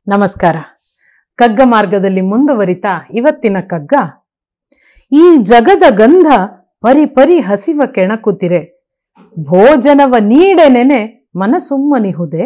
ನಮಸ್ಕಾರ ಕಗ್ಗ ಮಾರ್ಗದಲ್ಲಿ ಮುಂದುವರಿತಾ ಇವತ್ತಿನ ಕಗ್ಗ ಈ ಜಗದ ಗಂಧ ಪರಿ ಪರಿ ಹಸಿವ ಕೆಣಕುತ್ತಿರೆ ಭೋಜನವ ನೀಡೆನೆನೆ ಮನಸುಮ್ಮನಿಹುದೆ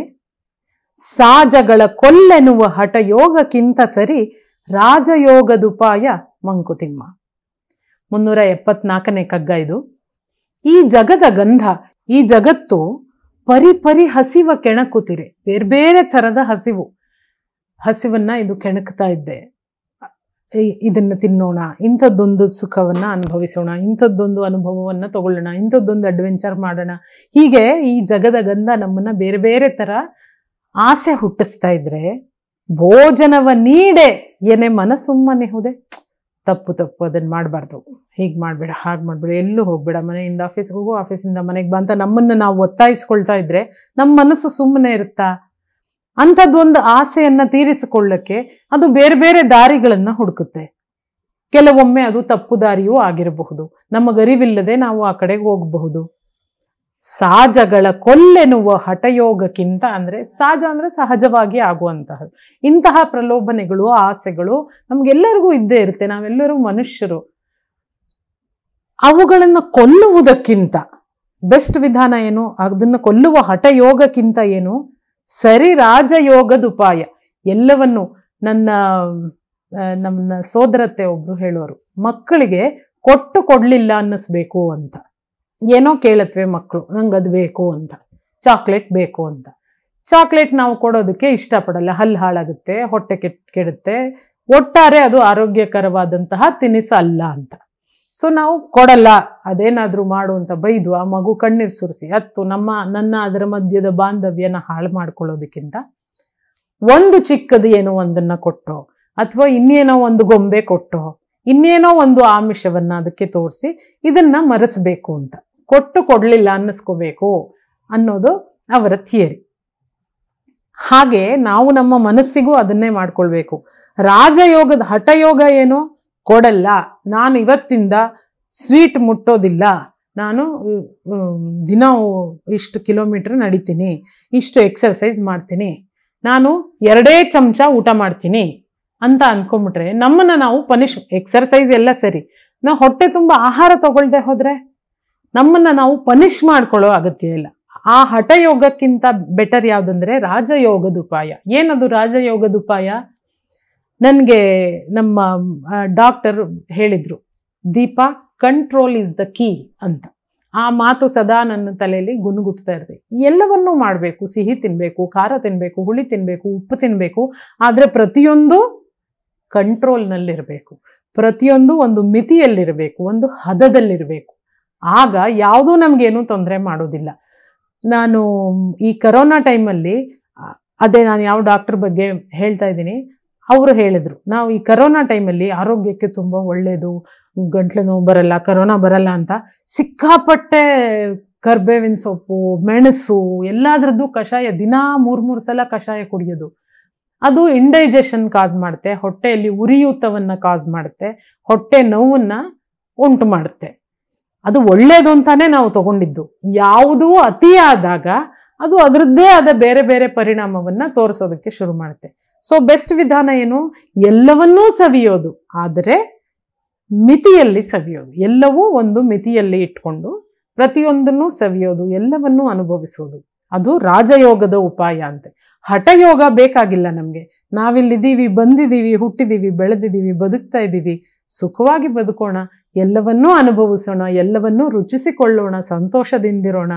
ಸಾಜಗಳ ಕೊಲ್ಲೆನುವ ಹಠಯೋಗಕ್ಕಿಂತ ಸರಿ ರಾಜಯೋಗದುಪಾಯ ಮಂಕುತಿಮ್ಮ ಮುನ್ನೂರ ಎಪ್ಪತ್ನಾಲ್ಕನೇ ಕಗ್ಗ ಇದು ಈ ಜಗದ ಗಂಧ ಈ ಜಗತ್ತು ಪರಿ ಪರಿ ಹಸಿವ ಕೆಣಕುತ್ತಿರೆ ಬೇರೆ ಬೇರೆ ಥರದ ಹಸಿವು ಹಸಿವನ್ನ ಇದು ಕೆಣಕ್ತಾ ಇದ್ದೆ ಇ- ಇದನ್ನ ತಿನ್ನೋಣ ಇಂಥದ್ದೊಂದು ಸುಖವನ್ನ ಅನುಭವಿಸೋಣ ಇಂಥದ್ದೊಂದು ಅನುಭವವನ್ನ ತಗೊಳ್ಳೋಣ ಇಂಥದ್ದೊಂದು ಅಡ್ವೆಂಚರ್ ಮಾಡೋಣ ಹೀಗೆ ಈ ಜಗದ ಗಂಧ ನಮ್ಮನ್ನ ಬೇರೆ ಬೇರೆ ತರ ಆಸೆ ಹುಟ್ಟಿಸ್ತಾ ಇದ್ರೆ ಭೋಜನವ ನೀಡೆ ಏನೇ ಮನಸ್ಸುಮ್ಮನೆ ಹೋದೆ ತಪ್ಪು ತಪ್ಪು ಅದನ್ನ ಮಾಡಬಾರ್ದು ಹೀಗೆ ಮಾಡಬೇಡ ಹಾಗೆ ಮಾಡಬೇಡ ಎಲ್ಲೂ ಹೋಗ್ಬೇಡ ಮನೆಯಿಂದ ಆಫೀಸ್ಗೆ ಹೋಗು ಆಫೀಸಿಂದ ಮನೆಗೆ ಬಂತ ನಮ್ಮನ್ನ ನಾವು ಒತ್ತಾಯಿಸ್ಕೊಳ್ತಾ ಇದ್ರೆ ನಮ್ಮ ಮನಸ್ಸು ಸುಮ್ಮನೆ ಇರುತ್ತಾ ಅಂಥದ್ದೊಂದು ಆಸೆಯನ್ನ ತೀರಿಸಿಕೊಳ್ಳಕ್ಕೆ ಅದು ಬೇರೆ ಬೇರೆ ದಾರಿಗಳನ್ನ ಹುಡುಕುತ್ತೆ ಕೆಲವೊಮ್ಮೆ ಅದು ತಪ್ಪು ದಾರಿಯೂ ಆಗಿರಬಹುದು ನಮ್ಮ ಗರಿವಿಲ್ಲದೆ ನಾವು ಆ ಕಡೆಗೆ ಹೋಗಬಹುದು ಸಾಜಗಳ ಕೊಲ್ಲೆನ್ನುವ ಹಠಯೋಗಕ್ಕಿಂತ ಅಂದ್ರೆ ಸಾಜ ಅಂದ್ರೆ ಸಹಜವಾಗಿ ಆಗುವಂತಹದ್ದು ಇಂತಹ ಪ್ರಲೋಭನೆಗಳು ಆಸೆಗಳು ನಮ್ಗೆಲ್ಲರಿಗೂ ಇದ್ದೇ ಇರುತ್ತೆ ನಾವೆಲ್ಲರೂ ಮನುಷ್ಯರು ಅವುಗಳನ್ನು ಕೊಲ್ಲುವುದಕ್ಕಿಂತ ಬೆಸ್ಟ್ ವಿಧಾನ ಏನು ಅದನ್ನು ಕೊಲ್ಲುವ ಹಠಯೋಗಕ್ಕಿಂತ ಏನು ಸರಿ ರಾಜಯೋಗದ ಉಪಾಯ ಎಲ್ಲವನ್ನು ನನ್ನ ಆ, ನನ್ನ ಸೋದರತ್ತೆ ಒಬ್ರು ಹೇಳೋರು ಮಕ್ಕಳಿಗೆ ಕೊಟ್ಟು ಕೊಡ್ಲಿಲ್ಲ ಅನ್ನಿಸ್ಬೇಕು ಅಂತ ಏನೋ ಕೇಳತ್ವೆ ಮಕ್ಕಳು ನಂಗೆ ಅದು ಬೇಕು ಅಂತ ಚಾಕ್ಲೇಟ್ ಬೇಕು ಅಂತ ಚಾಕ್ಲೇಟ್ ನಾವು ಕೊಡೋದಕ್ಕೆ ಇಷ್ಟಪಡಲ್ಲ ಹಲ್ಲು ಹಾಳಾಗುತ್ತೆ ಹೊಟ್ಟೆ ಕೆಟ್ ಕೆಡುತ್ತೆ ಒಟ್ಟಾರೆ ಅದು ಆರೋಗ್ಯಕರವಾದಂತಹ ತಿನಿಸು ಅಲ್ಲ ಅಂತ ಸೊ ನಾವು ಕೊಡಲ್ಲ ಅದೇನಾದ್ರೂ ಮಾಡು ಅಂತ ಬೈದು ಆ ಮಗು ಕಣ್ಣೀರು ಸುರಿಸಿ ಹತ್ತು ನಮ್ಮ ನನ್ನ ಅದರ ಮಧ್ಯದ ಬಾಂಧವ್ಯನ ಹಾಳು ಮಾಡ್ಕೊಳ್ಳೋದಕ್ಕಿಂತ ಒಂದು ಚಿಕ್ಕದು ಏನೋ ಒಂದನ್ನ ಕೊಟ್ಟೋ ಅಥವಾ ಇನ್ನೇನೋ ಒಂದು ಗೊಂಬೆ ಕೊಟ್ಟೋ ಇನ್ನೇನೋ ಒಂದು ಆಮಿಷವನ್ನ ಅದಕ್ಕೆ ತೋರಿಸಿ ಇದನ್ನ ಮರೆಸ್ಬೇಕು ಅಂತ ಕೊಟ್ಟು ಕೊಡ್ಲಿಲ್ಲ ಅನ್ನಿಸ್ಕೋಬೇಕು ಅನ್ನೋದು ಅವರ ಥಿಯರಿ ಹಾಗೆ ನಾವು ನಮ್ಮ ಮನಸ್ಸಿಗೂ ಅದನ್ನೇ ಮಾಡ್ಕೊಳ್ಬೇಕು ರಾಜಯೋಗದ ಹಠಯೋಗ ಏನು ಕೊಡಲ್ಲ ನಾನು ಇವತ್ತಿಂದ ಸ್ವೀಟ್ ಮುಟ್ಟೋದಿಲ್ಲ ನಾನು ಉಮ್, ದಿನ ಇಷ್ಟು ಕಿಲೋಮೀಟರ್ ನಡಿತೀನಿ ಇಷ್ಟು ಎಕ್ಸರ್ಸೈಸ್ ಮಾಡ್ತೀನಿ ನಾನು ಎರಡೇ ಚಮಚ ಊಟ ಮಾಡ್ತೀನಿ ಅಂತ ಅಂದ್ಕೊಂಬಿಟ್ರೆ ನಮ್ಮನ್ನ ನಾವು ಪನಿಷ್ ಎಕ್ಸರ್ಸೈಸ್ ಎಲ್ಲ ಸರಿ ನಾವು ಹೊಟ್ಟೆ ತುಂಬ ಆಹಾರ ತಗೊಳ್ದೆ ಹೋದ್ರೆ ನಮ್ಮನ್ನ ನಾವು ಪನಿಷ್ ಮಾಡ್ಕೊಳ್ಳೋ ಅಗತ್ಯ ಇಲ್ಲ ಆ ಹಠಯೋಗಕ್ಕಿಂತ ಬೆಟರ್ ಯಾವುದಂದ್ರೆ ರಾಜಯೋಗದ ಉಪಾಯ ಏನದು ರಾಜಯೋಗದ ಉಪಾಯ ನನಗೆ ನಮ್ಮ ಡಾಕ್ಟರ್ ಹೇಳಿದ್ರು Deepa control is the key ಅಂತ ಆ ಮಾತು ಸದಾ ನನ್ನ ತಲೆಯಲ್ಲಿ ಗುನುಗುಟ್ತಾ ಇರ್ತದೆ ಎಲ್ಲವನ್ನೂ ಮಾಡಬೇಕು ಸಿಹಿ ತಿನ್ನಬೇಕು ಖಾರ ತಿನ್ನಬೇಕು ಹುಳಿ ತಿನ್ನಬೇಕು ಉಪ್ಪು ತಿನ್ನಬೇಕು ಆದರೆ ಪ್ರತಿಯೊಂದು ಕಂಟ್ರೋಲ್ನಲ್ಲಿರಬೇಕು ಪ್ರತಿಯೊಂದು ಒಂದು ಮಿತಿಯಲ್ಲಿರಬೇಕು ಒಂದು ಹದದಲ್ಲಿರಬೇಕು ಆಗ ಯಾವುದೂ ನಮಗೇನು ತೊಂದರೆ ಮಾಡೋದಿಲ್ಲ ನಾನು ಈ ಕರೋನಾ ಟೈಮಲ್ಲಿ ಅದೇ ನಾನು ಯಾವ ಡಾಕ್ಟರ್ ಬಗ್ಗೆ ಹೇಳ್ತಾ ಇದ್ದೀನಿ ಅವರು ಹೇಳಿದರು ನಾವು ಈ ಕರೋನಾ ಟೈಮಲ್ಲಿ ಆರೋಗ್ಯಕ್ಕೆ ತುಂಬ ಒಳ್ಳೆಯದು ಗಂಟ್ಲು ನೋವು ಬರಲ್ಲ ಕರೋನಾ ಬರಲ್ಲ ಅಂತ ಸಿಕ್ಕಾಪಟ್ಟೆ ಕರ್ಬೇವಿನ ಸೊಪ್ಪು ಮೆಣಸು ಎಲ್ಲದರದ್ದು ಕಷಾಯ ದಿನಾ ಮೂರು ಮೂರು ಸಲ ಕಷಾಯ ಕುಡಿಯೋದು ಅದು ಇಂಡೈಜೆಷನ್ ಕಾಸ್ ಮಾಡುತ್ತೆ ಹೊಟ್ಟೆಯಲ್ಲಿ ಉರಿಯೂತವನ್ನ ಕಾಸ್ ಮಾಡುತ್ತೆ ಹೊಟ್ಟೆ ನೋವನ್ನ ಉಂಟು ಮಾಡುತ್ತೆ ಅದು ಒಳ್ಳೇದು ಅಂತಾನೆ ನಾವು ತಗೊಂಡಿದ್ದು ಯಾವುದೂ ಅತಿಯಾದಾಗ ಅದು ಅದರದ್ದೇ ಆದ ಬೇರೆ ಬೇರೆ ಪರಿಣಾಮವನ್ನ ತೋರಿಸೋದಕ್ಕೆ ಶುರು ಮಾಡುತ್ತೆ ಸೊ ಬೆಸ್ಟ್ ವಿಧಾನ ಏನು ಎಲ್ಲವನ್ನೂ ಸವಿಯೋದು ಆದರೆ ಮಿತಿಯಲ್ಲಿ ಸವಿಯೋದು ಎಲ್ಲವೂ ಒಂದು ಮಿತಿಯಲ್ಲಿ ಇಟ್ಕೊಂಡು ಪ್ರತಿಯೊಂದನ್ನು ಸವಿಯೋದು ಎಲ್ಲವನ್ನೂ ಅನುಭವಿಸೋದು ಅದು ರಾಜಯೋಗದ ಉಪಾಯ ಅಂತೆ ಹಠಯೋಗ ಬೇಕಾಗಿಲ್ಲ ನಮಗೆ ನಾವಿಲ್ಲಿದ್ದೀವಿ ಬಂದಿದ್ದೀವಿ ಹುಟ್ಟಿದ್ದೀವಿ ಬೆಳೆದಿದ್ದೀವಿ ಬದುಕ್ತಾ ಇದ್ದೀವಿ ಸುಖವಾಗಿ ಬದುಕೋಣ ಎಲ್ಲವನ್ನೂ ಅನುಭವಿಸೋಣ ಎಲ್ಲವನ್ನೂ ರುಚಿಸಿಕೊಳ್ಳೋಣ ಸಂತೋಷದಿಂದಿರೋಣ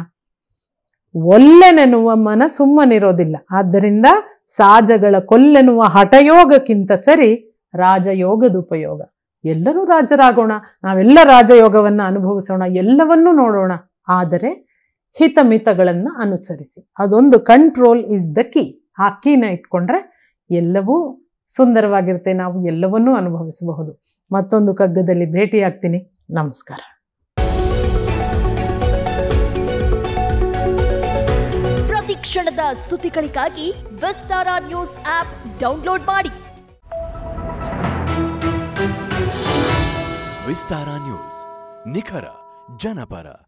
ಒಲ್ಲೆನೆನ್ನುವ ಮನ ಸುಮ್ಮನಿರೋದಿಲ್ಲ ಆದ್ದರಿಂದ ಸಾಜಗಳ ಕೊಲ್ಲೆನ್ನುವ ಹಠಯೋಗಕ್ಕಿಂತ ಸರಿ ರಾಜಯೋಗದ ಉಪಯೋಗ ಎಲ್ಲರೂ ರಾಜರಾಗೋಣ ನಾವೆಲ್ಲ ರಾಜಯೋಗವನ್ನು ಅನುಭವಿಸೋಣ ಎಲ್ಲವನ್ನೂ ನೋಡೋಣ ಆದರೆ ಹಿತಮಿತಗಳನ್ನು ಅನುಸರಿಸಿ ಅದೊಂದು ಕಂಟ್ರೋಲ್ ಇಸ್ ದ ಕೀ ಆ ಕೀನ ಇಟ್ಕೊಂಡ್ರೆ ಎಲ್ಲವೂ ಸುಂದರವಾಗಿರುತ್ತೆ ನಾವು ಎಲ್ಲವನ್ನೂ ಅನುಭವಿಸಬಹುದು ಮತ್ತೊಂದು ಕಗ್ಗದಲ್ಲಿ ಭೇಟಿಯಾಗ್ತೀನಿ ನಮಸ್ಕಾರ ಪ್ರತಿ ಕ್ಷಣದ ಸುದ್ದಿಗಳಿಗಾಗಿ ವಿಸ್ತಾರ ನ್ಯೂಸ್ ಆಪ್ ಡೌನ್ಲೋಡ್ ಮಾಡಿ ವಿಸ್ತಾರ ನ್ಯೂಸ್ ನಿಖರ ಜನಪರ